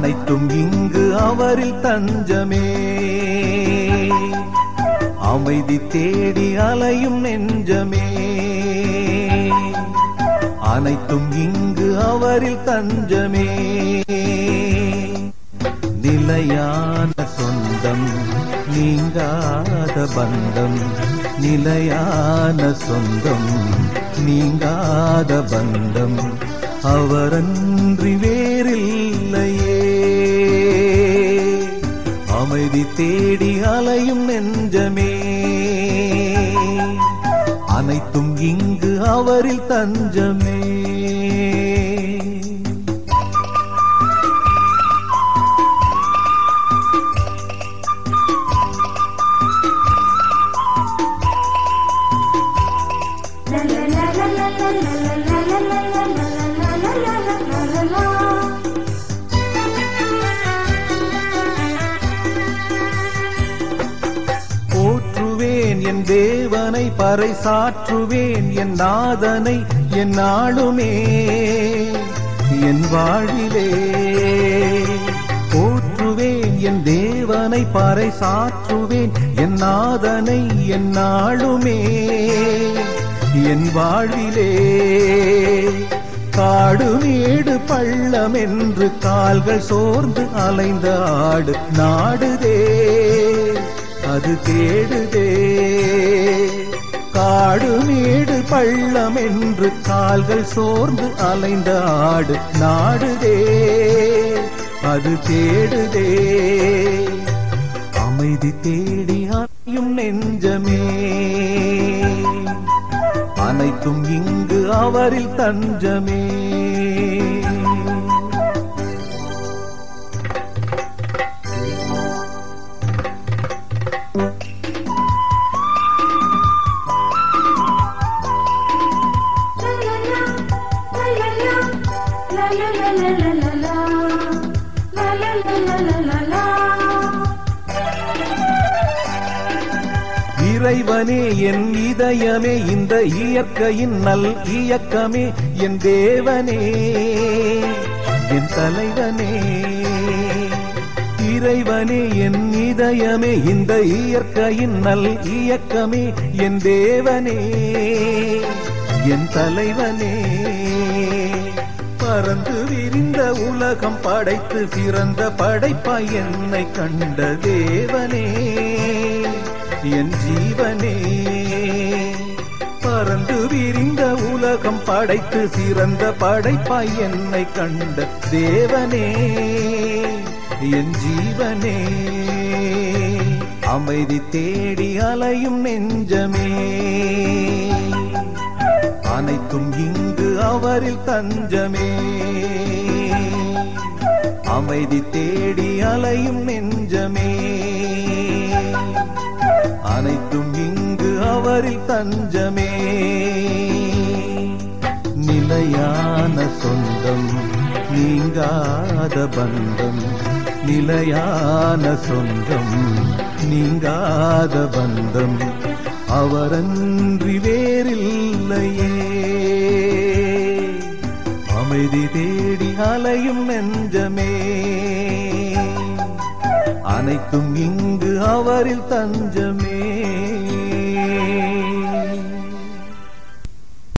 அனைத்தும் இங்கு அவரில் தஞ்சமே அமைதி தேடி அலையும் நெஞ்சமே அனைத்தும் இங்கு அவரில் தஞ்சமே நிலையான சொந்தம் நீங்காத பந்தம் நிலையான சொந்தம் நீங்காத பந்தம் அவரன்றி வேறில்லையே அமைதி தேடி அலையும் நெஞ்சமே அனைத்தும் இங்கு அவரில் தஞ்சமே போற்றுவேன் என் தேவனை பறைசாற்றுவேன் என் நாதனை என் நாளுமே என் வாழ்விலே போற்றுவேன் என் தேவனை பறைசாற்றுவேன் என் நாதனை என் நாளுமே என் வாழ்விலே காடு மேடு பள்ளம் என்று கால்கள் சோர்ந்து அலைந்த ஆடு நாடுதே அது தேடுதே காடு மேடு பள்ளம் என்று கால்கள் சோர்ந்து அலைந்த ஆடு நாடுதே அது தேடுதே அமைதி தேடி அலையும் நெஞ்சமே அனைத்தும் இங்கு அவரில் தஞ்சமே இறைவனே என் இதயமே இந்த இயற்கையின் நல் இயக்கமே என் தேவனே என் தலைவனே இறைவனே என் இதயமே இந்த இயற்கையின் நல் இயக்கமே என் தேவனே என் தலைவனே பறந்து விரிந்த உலகம் படைத்து சிறந்த படைப்பாய் என்னை கண்ட தேவனே என் ஜீவனே பறந்து விரிந்த உலகம் படைத்து சிறந்த படைப்பாய் என்னை கண்ட தேவனே என் ஜீவனே அமைதி தேடி அலையும் நெஞ்சமே அனைத்தும் இங்கு அவரில் தஞ்சமே அமைதி தேடி அலையும் நெஞ்சமே அனைத்தும் இங்கு அவரில் தஞ்சமே நிலையான சொந்தம் நீங்காத பந்தம் நிலையான சொந்தம் நீங்காத பந்தம் அவரன்றி வேறில்லையே அமைதி தேடி அலையும் நெஞ்சமே அனைத்தும் இங்கு அவரில் தஞ்சமே